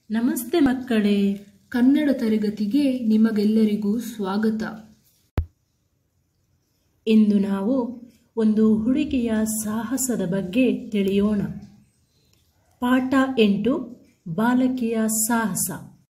ನಮಸ್ತೆ ಮಕ್ಕಳೇ ಕನ್ನಡ ತರಗತಿಗೆ ನಿಮಗೆಲ್ಲರಿಗೂ ಸ್ವಾಗತ ಇಂದು ನಾವು ಒಂದು ಹುಡುಗಿಯ ಸಾಹಸದ ಬಗ್ಗೆ ತಿಳಿಯೋಣ ಪಾಠ ಎಂಟು ಬಾಲಕಿಯ ಸಾಹಸ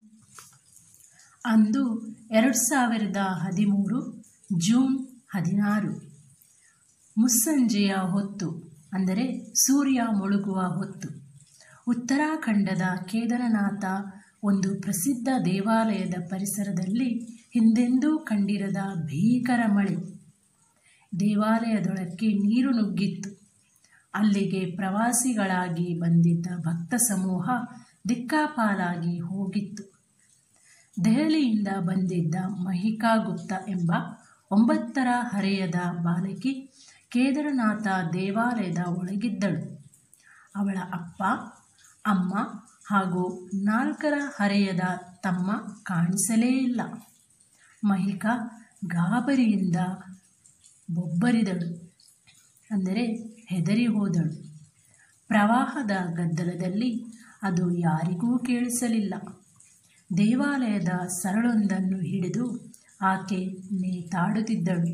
ಅಂದು ಎರಡು ಸಾವಿರದ ಹದಿಮೂರು ಜೂನ್ ಹದಿನಾರು ಮುಸ್ಸಂಜೆಯ ಹೊತ್ತು ಅಂದರೆ ಸೂರ್ಯ ಮುಳುಗುವ ಹೊತ್ತು ಉತ್ತರಾಖಂಡದ ಕೇದಾರನಾಥ ಒಂದು ಪ್ರಸಿದ್ಧ ದೇವಾಲಯದ ಪರಿಸರದಲ್ಲಿ ಹಿಂದೆಂದೂ ಕಂಡಿರದ ಭೀಕರ ಮಳೆ ದೇವಾಲಯದೊಳಕ್ಕೆ ನೀರು ನುಗ್ಗಿತ್ತು ಅಲ್ಲಿಗೆ ಪ್ರವಾಸಿಗಳಾಗಿ ಬಂದಿದ್ದ ಭಕ್ತ ಸಮೂಹ ದಿಕ್ಕಾಪಾಲಾಗಿ ಹೋಗಿತ್ತು ದೆಹಲಿಯಿಂದ ಬಂದಿದ್ದ ಮಹಿಕಾ ಗುಪ್ತಾ ಎಂಬ ಒಂಬತ್ತರ ಹರೆಯದ ಬಾಲಕಿ ಕೇದಾರನಾಥ ದೇವಾಲಯದ ಒಳಗಿದ್ದಳು ಅವಳ ಅಪ್ಪ ಅಮ್ಮ ಹಾಗೂ ನಾಲ್ಕರ ಹರೆಯದ ತಮ್ಮ ಕಾಣಿಸಲೇ ಇಲ್ಲ ಮಹಿಕಾ ಗಾಬರಿಯಿಂದ ಬೊಬ್ಬರಿದಳು ಅಂದರೆ ಹೆದರಿ ಹೋದಳು ಪ್ರವಾಹದ ಗದ್ದಲದಲ್ಲಿ ಅದು ಯಾರಿಗೂ ಕೇಳಿಸಲಿಲ್ಲ ದೇವಾಲಯದ ಸರಳೊಂದನ್ನು ಹಿಡಿದು ಆಕೆ ನೇತಾಡುತ್ತಿದ್ದಳು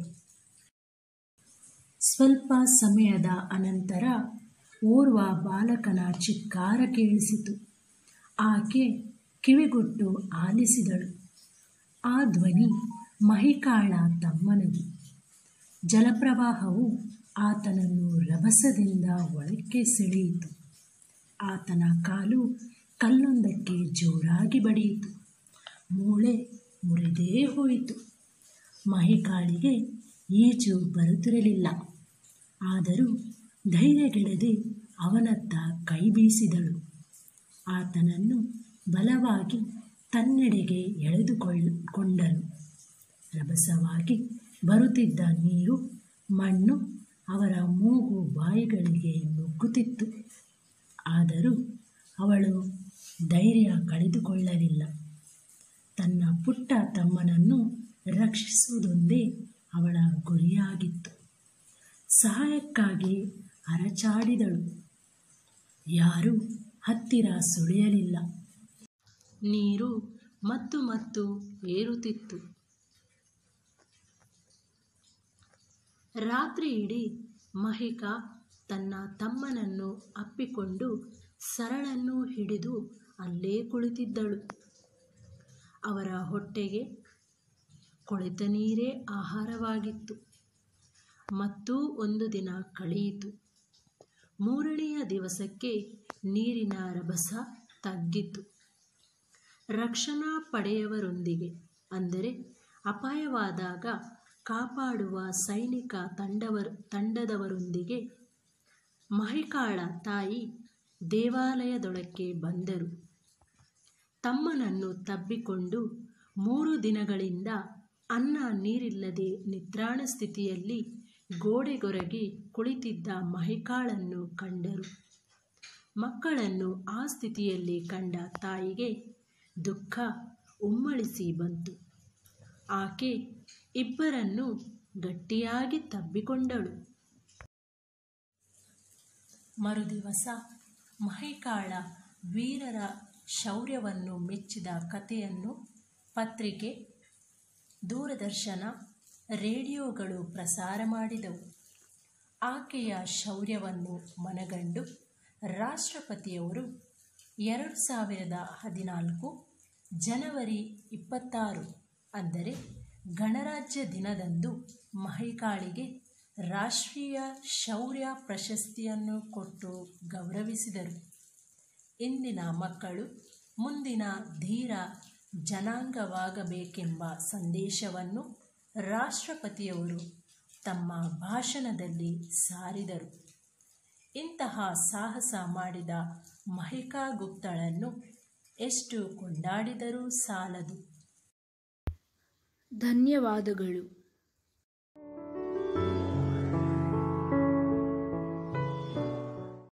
ಸ್ವಲ್ಪ ಸಮಯದ ಅನಂತರ ಓರ್ವ ಬಾಲಕನ ಚಿಕ್ಕಾರ ಕೇಳಿಸಿತು ಆಕೆ ಕಿವಿಗೊಟ್ಟು ಆಲಿಸಿದಳು ಆ ಧ್ವನಿ ಮಹಿಕಾಳ ತಮ್ಮನದು ಜಲಪ್ರವಾಹವು ಆತನನ್ನು ರಭಸದಿಂದ ಒಳಕ್ಕೆ ಸೆಳೆಯಿತು ಆತನ ಕಾಲು ಕಲ್ಲೊಂದಕ್ಕೆ ಜೋರಾಗಿ ಬಡಿಯಿತು ಮೂಳೆ ಮುರಿದೇ ಹೋಯಿತು ಮಹಿಕಾಳಿಗೆ ಈಜು ಬರುತ್ತಿರಲಿಲ್ಲ ಆದರೂ ಧೈರ್ಯಗೆಡದೆ ಅವನತ್ತ ಕೈ ಬೀಸಿದಳು ಆತನನ್ನು ಬಲವಾಗಿ ತನ್ನೆಡೆಗೆ ಎಳೆದುಕೊಳ್ಳ ರಭಸವಾಗಿ ಬರುತ್ತಿದ್ದ ನೀರು ಮಣ್ಣು ಅವರ ಮೂಗು ಬಾಯಿಗಳಿಗೆ ನುಗ್ಗುತ್ತಿತ್ತು ಆದರೂ ಅವಳು ಧೈರ್ಯ ಕಳೆದುಕೊಳ್ಳಲಿಲ್ಲ ತನ್ನ ಪುಟ್ಟ ತಮ್ಮನನ್ನು ರಕ್ಷಿಸುವುದೊಂದೇ ಅವಳ ಗುರಿಯಾಗಿತ್ತು ಸಹಾಯಕ್ಕಾಗಿ ಅರಚಾಡಿದಳು ಯಾರೂ ಹತ್ತಿರ ಸುಳಿಯಲಿಲ್ಲ ನೀರು ಮತ್ತು ಮತ್ತು ಏರುತ್ತಿತ್ತು ರಾತ್ರಿ ಇಡೀ ಮಹಿಕಾ ತನ್ನ ತಮ್ಮನನ್ನು ಅಪ್ಪಿಕೊಂಡು ಸರಳನ್ನು ಹಿಡಿದು ಅಲ್ಲೇ ಕುಳಿತಿದ್ದಳು ಅವರ ಹೊಟ್ಟೆಗೆ ಕೊಳೆತ ನೀರೇ ಆಹಾರವಾಗಿತ್ತು ಮತ್ತೂ ಒಂದು ದಿನ ಕಳೆಯಿತು ಮೂರನೆಯ ದಿವಸಕ್ಕೆ ನೀರಿನ ರಭಸ ತಗ್ಗಿತು ರಕ್ಷಣಾ ಪಡೆಯವರೊಂದಿಗೆ ಅಂದರೆ ಅಪಾಯವಾದಾಗ ಕಾಪಾಡುವ ಸೈನಿಕ ತಂಡವರ ತಂಡದವರೊಂದಿಗೆ ಮಹಿಕಾಳ ತಾಯಿ ದೇವಾಲಯದೊಳಕ್ಕೆ ಬಂದರು ತಮ್ಮನನ್ನು ತಬ್ಬಿಕೊಂಡು ಮೂರು ದಿನಗಳಿಂದ ಅನ್ನ ನೀರಿಲ್ಲದೆ ನಿತ್ರಾಣ ಸ್ಥಿತಿಯಲ್ಲಿ ಗೋಡೆಗೊರಗಿ ಕುಳಿತಿದ್ದ ಮಹಿಕಾಳನ್ನು ಕಂಡರು ಮಕ್ಕಳನ್ನು ಆ ಸ್ಥಿತಿಯಲ್ಲಿ ಕಂಡ ತಾಯಿಗೆ ದುಃಖ ಉಮ್ಮಳಿಸಿ ಬಂತು ಆಕೆ ಇಬ್ಬರನ್ನು ಗಟ್ಟಿಯಾಗಿ ತಬ್ಬಿಕೊಂಡಳು ಮರುದಿವಸ ಮಹಿಕಾಳ ವೀರರ ಶೌರ್ಯವನ್ನು ಮೆಚ್ಚಿದ ಕಥೆಯನ್ನು ಪತ್ರಿಕೆ ದೂರದರ್ಶನ ರೇಡಿಯೋಗಳು ಪ್ರಸಾರ ಮಾಡಿದವು ಆಕೆಯ ಶೌರ್ಯವನ್ನು ಮನಗಂಡು ರಾಷ್ಟ್ರಪತಿಯವರು ಎರಡು ಸಾವಿರದ ಹದಿನಾಲ್ಕು ಜನವರಿ ಇಪ್ಪತ್ತಾರು ಅಂದರೆ ಗಣರಾಜ್ಯ ದಿನದಂದು ಮಹಿಕಾಳಿಗೆ ರಾಷ್ಟ್ರೀಯ ಶೌರ್ಯ ಪ್ರಶಸ್ತಿಯನ್ನು ಕೊಟ್ಟು ಗೌರವಿಸಿದರು ಇಂದಿನ ಮಕ್ಕಳು ಮುಂದಿನ ಧೀರ ಜನಾಂಗವಾಗಬೇಕೆಂಬ ಸಂದೇಶವನ್ನು ರಾಷ್ಟ್ರಪತಿಯವರು ತಮ್ಮ ಭಾಷಣದಲ್ಲಿ ಸಾರಿದರು ಇಂತಹ ಸಾಹಸ ಮಾಡಿದ ಮಹಿಕಾ ಗುಪ್ತಳನ್ನು ಎಷ್ಟು ಕೊಂಡಾಡಿದರೂ ಸಾಲದು ಧನ್ಯವಾದಗಳು